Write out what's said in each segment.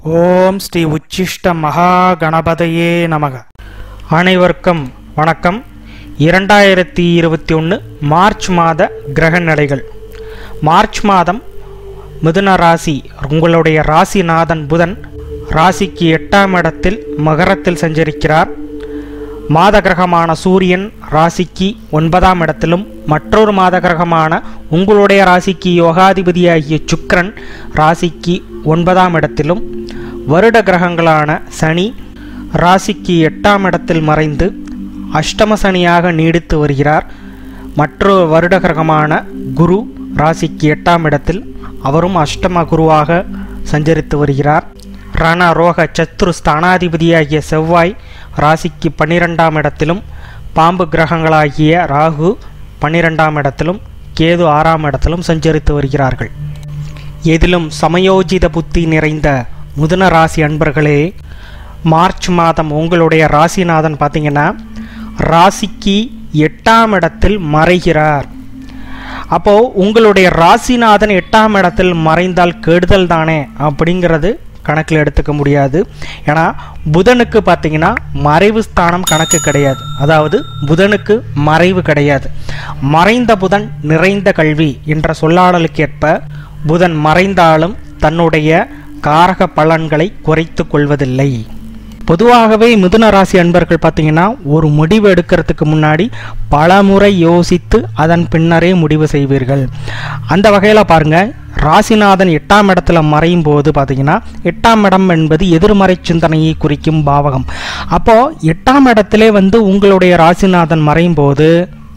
ஓம் ஸ்ரீ உச்சிஷ்ட மகா கணபதையே நமக அனைவருக்கும் வணக்கம் இரண்டாயிரத்தி இருபத்தி ஒன்று மார்ச் மாத கிரக நிலைகள் மார்ச் மாதம் மிதுன ராசி உங்களுடைய ராசிநாதன் புதன் ராசிக்கு எட்டாம் இடத்தில் மகரத்தில் சஞ்சரிக்கிறார் மாத கிரகமான சூரியன் ராசிக்கு ஒன்பதாம் இடத்திலும் மற்றொரு மாத கிரகமான உங்களுடைய ராசிக்கு யோகாதிபதியாகிய சுக்கிரன் ராசிக்கு ஒன்பதாம் இடத்திலும் வருட கிரகங்களான சனி ராசிக்கு எட்டாம் இடத்தில் மறைந்து அஷ்டம சனியாக நீடித்து வருகிறார் மற்றொரு வருட கிரகமான குரு ராசிக்கு எட்டாம் இடத்தில் அவரும் அஷ்டம குருவாக சஞ்சரித்து வருகிறார் ரண ரோக சத்ரு ஸ்தானாதிபதியாகிய செவ்வாய் ராசிக்கு பன்னிரெண்டாம் இடத்திலும் பாம்பு கிரகங்களாகிய ராகு பன்னிரெண்டாம் இடத்திலும் கேது ஆறாம் இடத்திலும் சஞ்சரித்து வருகிறார்கள் எதிலும் சமயோஜித புத்தி நிறைந்த முதன ராசி அன்பர்களே மார்ச் மாதம் உங்களுடைய ராசிநாதன் பார்த்தீங்கன்னா ராசிக்கு எட்டாம் இடத்தில் மறைகிறார் அப்போ உங்களுடைய ராசிநாதன் எட்டாம் இடத்தில் மறைந்தால் கெடுதல் தானே அப்படிங்கிறது கணக்கில் எடுத்துக்க முடியாது ஏன்னா புதனுக்கு பார்த்தீங்கன்னா மறைவு ஸ்தானம் கணக்கு கிடையாது அதாவது புதனுக்கு மறைவு கிடையாது மறைந்த புதன் நிறைந்த கல்வி என்ற சொல்லாடலுக்கு ஏற்ப புதன் மறைந்தாலும் தன்னுடைய காரக பலன்களை குறைத்து கொள்வதில்லை பொதுவாகவே மிதுன ராசி அன்பர்கள் பார்த்தீங்கன்னா ஒரு முடிவு எடுக்கிறதுக்கு முன்னாடி பல முறை யோசித்து அதன் பின்னரே முடிவு செய்வீர்கள் அந்த வகையில் பாருங்க ராசிநாதன் எட்டாம் இடத்துல மறையும் போது பார்த்தீங்கன்னா எட்டாம் இடம் என்பது எதிர்மறை சிந்தனையை குறிக்கும் பாவகம் அப்போ எட்டாம் இடத்திலே வந்து உங்களுடைய ராசிநாதன் மறையும் போது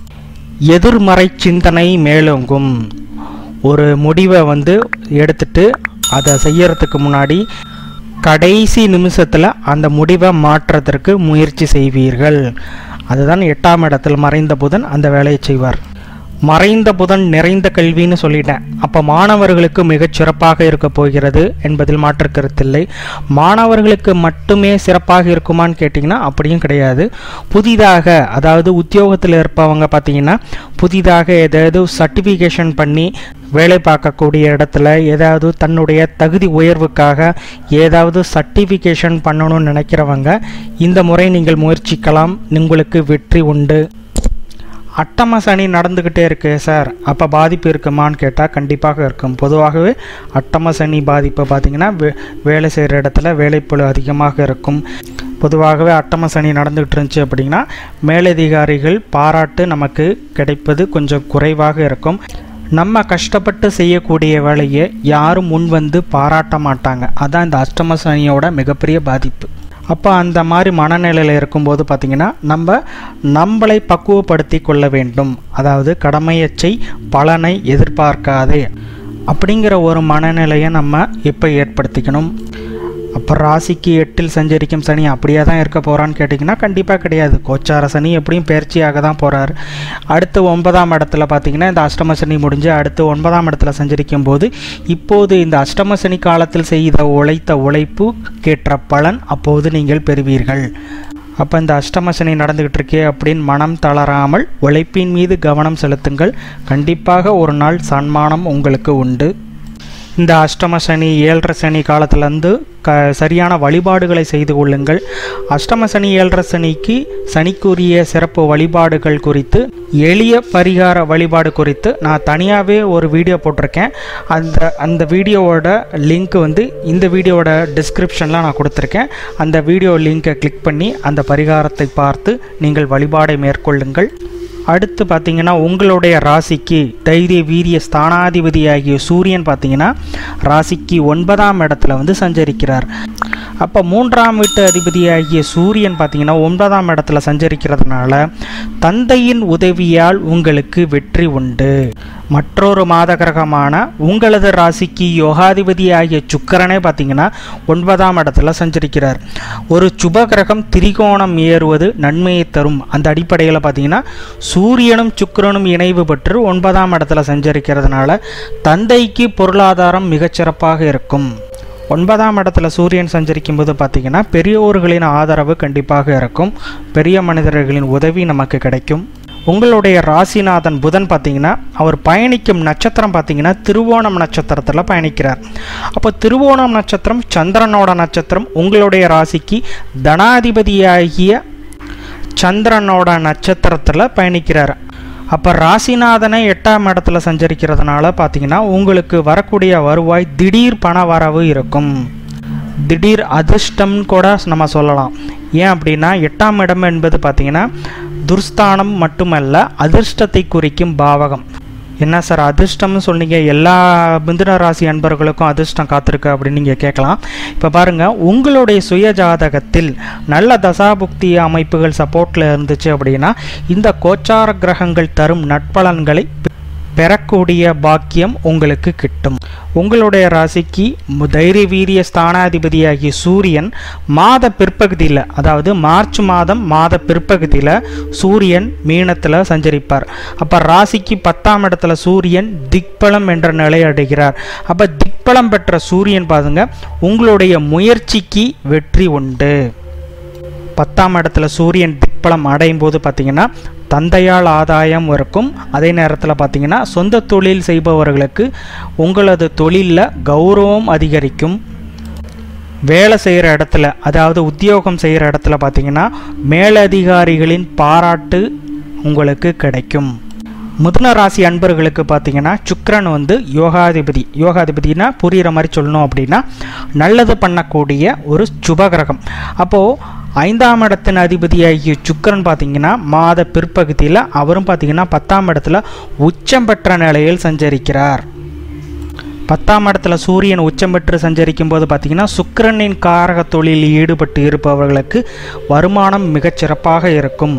எதிர்மறை சிந்தனை மேலோங்கும் ஒரு முடிவை வந்து எடுத்துட்டு அதை செய்யறதுக்கு முன்னாடி கடைசி நிமிஷத்தில் அந்த முடிவை மாற்றுறதற்கு முயற்சி செய்வீர்கள் அதுதான் எட்டாம் இடத்தில் மறைந்த புதன் அந்த வேலையை செய்வார் மறைந்த புதன் நிறைந்த கல்வின்னு சொல்லிட்டேன் அப்போ மாணவர்களுக்கு மிகச் சிறப்பாக இருக்க போகிறது என்பதில் மாற்று கருத்தில்லை மாணவர்களுக்கு மட்டுமே சிறப்பாக இருக்குமான்னு கேட்டிங்கன்னா அப்படியும் கிடையாது புதிதாக அதாவது உத்தியோகத்தில் இருப்பவங்க பார்த்தீங்கன்னா புதிதாக ஏதாவது சர்டிஃபிகேஷன் பண்ணி வேலை பார்க்கக்கூடிய இடத்துல ஏதாவது தன்னுடைய தகுதி உயர்வுக்காக ஏதாவது சர்டிஃபிகேஷன் பண்ணணும்னு நினைக்கிறவங்க இந்த முறை நீங்கள் முயற்சிக்கலாம் உங்களுக்கு வெற்றி உண்டு அட்டம சனி நடந்துக்கிட்டே இருக்கு சார் அப்போ பாதிப்பு இருக்குமான்னு கேட்டால் கண்டிப்பாக இருக்கும் பொதுவாகவே அட்டம சனி பாதிப்பை பார்த்திங்கன்னா வே வேலை செய்கிற இடத்துல வேலைப்பளு அதிகமாக இருக்கும் பொதுவாகவே அட்டம சனி நடந்துகிட்டு இருந்துச்சு அப்படின்னா மேலதிகாரிகள் பாராட்டு நமக்கு கிடைப்பது கொஞ்சம் குறைவாக இருக்கும் நம்ம கஷ்டப்பட்டு செய்யக்கூடிய வேலையை யாரும் முன் வந்து பாராட்ட மாட்டாங்க அதான் இந்த அஷ்டம சனியோட மிகப்பெரிய பாதிப்பு அப்போ அந்த மாதிரி மனநிலையில் இருக்கும்போது பார்த்திங்கன்னா நம்ம நம்மளை பக்குவப்படுத்தி கொள்ள வேண்டும் அதாவது கடமையச்சை பலனை எதிர்பார்க்காதே அப்படிங்கிற ஒரு மனநிலையை நம்ம இப்போ ஏற்படுத்திக்கணும் அப்போ ராசிக்கு எட்டில் சஞ்சரிக்கும் சனி அப்படியே தான் இருக்க போகிறான்னு கேட்டிங்கன்னா கண்டிப்பாக கிடையாது கோச்சார சனி எப்படியும் பயிற்சியாக தான் போகிறார் அடுத்து ஒன்பதாம் இடத்துல பார்த்தீங்கன்னா இந்த அஷ்டம சனி முடிஞ்சு அடுத்து ஒன்பதாம் இடத்துல சஞ்சரிக்கும் போது இப்போது இந்த அஷ்டம சனி காலத்தில் செய்த உழைத்த உழைப்பு கேட்ட பலன் அப்போது நீங்கள் பெறுவீர்கள் அப்போ இந்த அஷ்டம சனி நடந்துக்கிட்டு இருக்கே அப்படின்னு மனம் தளராமல் உழைப்பின் மீது கவனம் செலுத்துங்கள் கண்டிப்பாக ஒரு நாள் சன்மானம் உங்களுக்கு உண்டு இந்த அஷ்டம சனி ஏழரை சனி காலத்திலேருந்து க சரியான வழிபாடுகளை செய்து கொள்ளுங்கள் அஷ்டம சனி ஏழரை சனிக்கு சனிக்குரிய சிறப்பு வழிபாடுகள் குறித்து எளிய பரிகார வழிபாடு குறித்து நான் தனியாகவே ஒரு வீடியோ போட்டிருக்கேன் அந்த அந்த வீடியோவோட லிங்க் வந்து இந்த வீடியோவோட டிஸ்கிரிப்ஷனில் நான் கொடுத்துருக்கேன் அந்த வீடியோ லிங்கை கிளிக் பண்ணி அந்த பரிகாரத்தை பார்த்து நீங்கள் வழிபாடை மேற்கொள்ளுங்கள் அடுத்து பார்த்தீங்கன்னா உங்களுடைய ராசிக்கு தைரிய வீரிய ஸ்தானாதிபதியாகிய சூரியன் பார்த்தீங்கன்னா ராசிக்கு ஒன்பதாம் இடத்துல வந்து சஞ்சரிக்கிறார் அப்போ மூன்றாம் வீட்டு அதிபதியாகிய சூரியன் பார்த்தீங்கன்னா ஒன்பதாம் இடத்துல சஞ்சரிக்கிறதுனால தந்தையின் உதவியால் உங்களுக்கு வெற்றி உண்டு மற்றொரு மாத கிரகமான உங்களது ராசிக்கு யோகாதிபதியாகிய சுக்கரனே பார்த்தீங்கன்னா ஒன்பதாம் இடத்துல சஞ்சரிக்கிறார் ஒரு சுப கிரகம் திரிகோணம் ஏறுவது நன்மையை தரும் அந்த அடிப்படையில் பார்த்தீங்கன்னா சூரியனும் சுக்கிரனும் இணைவு பெற்று ஒன்பதாம் இடத்துல சஞ்சரிக்கிறதுனால தந்தைக்கு பொருளாதாரம் மிகச்சிறப்பாக இருக்கும் ஒன்பதாம் இடத்துல சூரியன் சஞ்சரிக்கும் போது பார்த்திங்கன்னா பெரியோர்களின் ஆதரவு கண்டிப்பாக இருக்கும் பெரிய மனிதர்களின் உதவி நமக்கு கிடைக்கும் உங்களுடைய ராசிநாதன் புதன் பார்த்தீங்கன்னா அவர் பயணிக்கும் நட்சத்திரம் பார்த்தீங்கன்னா திருவோணம் நட்சத்திரத்தில் பயணிக்கிறார் அப்போ திருவோணம் நட்சத்திரம் சந்திரனோட நட்சத்திரம் உங்களுடைய ராசிக்கு தனாதிபதியாகிய சந்திரனோட நட்சத்திரத்தில் பயணிக்கிறார் அப்போ ராசிநாதனை எட்டாம் இடத்துல சஞ்சரிக்கிறதுனால பார்த்தீங்கன்னா உங்களுக்கு வரக்கூடிய வருவாய் திடீர் பண வரவு இருக்கும் திடீர் அதிர்ஷ்டம்னு கூட நம்ம சொல்லலாம் ஏன் அப்படின்னா எட்டாம் இடம் என்பது பார்த்தீங்கன்னா துர்ஸ்தானம் மட்டுமல்ல அதிர்ஷ்டத்தை குறிக்கும் பாவகம் என்ன சார் அதிர்ஷ்டம்னு சொன்னீங்க எல்லா மிதுன ராசி அன்பர்களுக்கும் அதிர்ஷ்டம் காத்திருக்கு அப்படின்னு நீங்கள் கேட்கலாம் இப்போ பாருங்கள் உங்களுடைய சுய ஜாதகத்தில் நல்ல தசாபுக்தி அமைப்புகள் சப்போர்ட்டில் இருந்துச்சு அப்படின்னா இந்த கோச்சார கிரகங்கள் தரும் நட்பலன்களை பெறக்கூடிய பாக்கியம் உங்களுக்கு கிட்டும் உங்களுடைய ராசிக்கு மு- தைரிய வீரிய ஸ்தானாதிபதியாகிய சூரியன் மாத பிற்பகுதியில் அதாவது மார்ச் மாதம் மாத பிற்பகுதியில் சூரியன் மீனத்தில் சஞ்சரிப்பார் அப்போ ராசிக்கு பத்தாம் இடத்துல சூரியன் திக்பலம் என்ற நிலை அடைகிறார் அப்போ திக்பலம் பெற்ற சூரியன் பாருங்க உங்களுடைய முயற்சிக்கு வெற்றி உண்டு பத்தாம் இடத்துல சூரியன் திக்பலம் அடையும் போது பார்த்தீங்கன்னா தந்தையால் ஆதாயம் இருக்கும் அதே நேரத்தில் பார்த்தீங்கன்னா சொந்த தொழில் செய்பவர்களுக்கு உங்களது தொழிலில் கௌரவம் அதிகரிக்கும் வேலை செய்கிற இடத்துல அதாவது உத்தியோகம் செய்கிற இடத்துல பார்த்தீங்கன்னா மேலதிகாரிகளின் பாராட்டு உங்களுக்கு கிடைக்கும் மிதுன ராசி அன்பர்களுக்கு பார்த்தீங்கன்னா சுக்கிரன் வந்து யோகாதிபதி யோகாதிபதினா புரிகிற மாதிரி சொல்லணும் அப்படின்னா நல்லது பண்ணக்கூடிய ஒரு சுபகிரகம் அப்போது ஐந்தாம் இடத்தின் அதிபதியாகிய சுக்கிரன் பார்த்தீங்கன்னா மாத பிற்பகுதியில் அவரும் பார்த்தீங்கன்னா பத்தாம் இடத்துல உச்சம் பெற்ற நிலையில் சஞ்சரிக்கிறார் பத்தாம் இடத்துல சூரியன் உச்சம் பெற்று சஞ்சரிக்கும் போது பார்த்தீங்கன்னா சுக்கிரனின் காரக தொழிலில் ஈடுபட்டு இருப்பவர்களுக்கு வருமானம் மிகச் சிறப்பாக இருக்கும்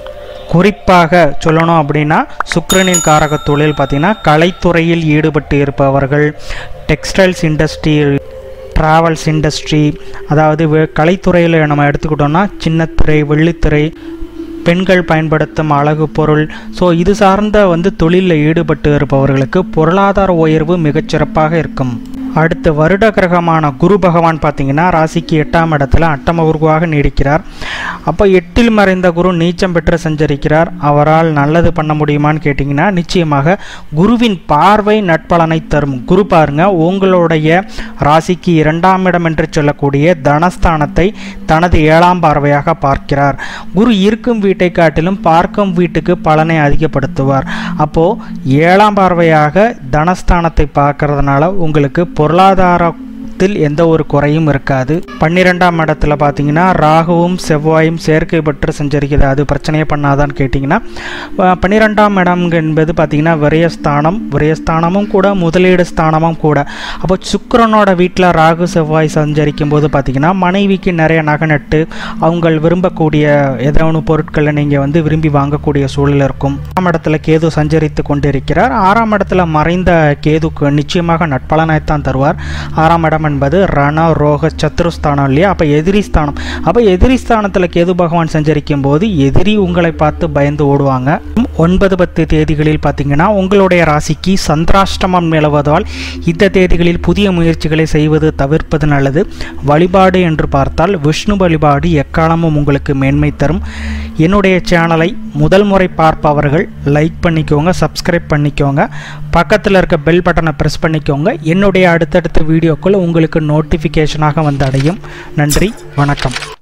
குறிப்பாக சொல்லணும் அப்படின்னா சுக்கிரனின் காரக தொழில் பார்த்தீங்கன்னா கலைத்துறையில் ஈடுபட்டு இருப்பவர்கள் டெக்ஸ்டைல்ஸ் இண்டஸ்ட்ரி ட்ராவல்ஸ் இண்டஸ்ட்ரி அதாவது வெ- கலைத்துறையில் நம்ம எடுத்துக்கிட்டோம்னா சின்னத்திரை வெள்ளித்திரை பெண்கள் பயன்படுத்தும் அழகு பொருள் ஸோ இது சார்ந்த வந்து தொழிலில் ஈடுபட்டு இருப்பவர்களுக்கு பொருளாதார உயர்வு மிகச்சிறப்பாக இருக்கும் அடுத்து வருட கிரகமான குரு பகவான் பார்த்தீங்கன்னா ராசிக்கு எட்டாம் இடத்துல அட்டம குருவாக நீடிக்கிறார் அப்போ எட்டில் மறைந்த குரு நீச்சம் பெற்று சஞ்சரிக்கிறார் அவரால் நல்லது பண்ண முடியுமான்னு கேட்டிங்கன்னா நிச்சயமாக குருவின் பார்வை நட்பலனை தரும் குரு பாருங்க உங்களுடைய ராசிக்கு இரண்டாம் இடம் என்று சொல்லக்கூடிய தனஸ்தானத்தை தனது ஏழாம் பார்வையாக பார்க்கிறார் குரு இருக்கும் வீட்டை காட்டிலும் பார்க்கும் வீட்டுக்கு பலனை அதிகப்படுத்துவார் அப்போ ஏழாம் பார்வையாக தனஸ்தானத்தை பார்க்கறதுனால உங்களுக்கு பொருளாதாரத்தில் எந்த ஒரு குறையும் இருக்காது பன்னிரெண்டாம் இடத்துல பார்த்தீங்கன்னா ராகுவும் செவ்வாயும் சேர்க்கை பெற்று சஞ்சரிக்கிறது அது பிரச்சனையே பண்ணாதான்னு கேட்டிங்கன்னா அஹ், பன்னிரெண்டாம் இடம் என்பது பார்த்தீங்கன்னா விரயஸ்தானம் விரயஸ்தானமும் கூட முதலீடு ஸ்தானமும் கூட அப்போ சுக்கிரனோட வீட்டில் ராகு செவ்வாய் சஞ்சரிக்கும் போது பார்த்தீங்கன்னா மனைவிக்கு நிறைய நகை நட்டு அவங்க விரும்பக்கூடிய ஏதாவது பொருட்களை நீங்கள் வந்து விரும்பி வாங்கக்கூடிய சூழல் இருக்கும் ஆறாம் இடத்துல கேது சஞ்சரித்து கொண்டிருக்கிறார் ஆறாம் இடத்துல மறைந்த கேதுக்கு நிச்சயமாக நட்பலனைத்தான் தருவார் ஆறாம் இடம் என்பது ரண ரோக சத்ருஸ்தானம் இல்லையா அப்போ எதிரி ஸ்தானம் அப்போ எதிரி ஸ்தானத்தில் கேது பகவான் சஞ்சரிக்கும் போது எதிரி உங்களை பார்த்து பயந்து ஓடுவாங்க ஒன்பது பத்து தேதிகளில் பார்த்தீங்கன்னா உங்களுடைய ராசிக்கு சந்திராஷ்டமம் நிலவுவதால் இந்த தேதிகளில் புதிய முயற்சிகளை செய்வது தவிர்ப்பது நல்லது வழிபாடு என்று பார்த்தால் விஷ்ணு வழிபாடு எக்காலமும் உங்களுக்கு மேன்மை தரும் என்னுடைய சேனலை முதல் முறை பார்ப்பவர்கள் லைக் பண்ணிக்கோங்க சப்ஸ்கிரைப் பண்ணிக்கோங்க பக்கத்தில் இருக்க பெல் பட்டனை ப்ரெஸ் பண்ணிக்கோங்க என்னுடைய அடுத்தடுத்த வீடியோக்கள் உங்களுக்கு நோட்டிஃபிகேஷனாக வந்து அடையும் நன்றி வணக்கம்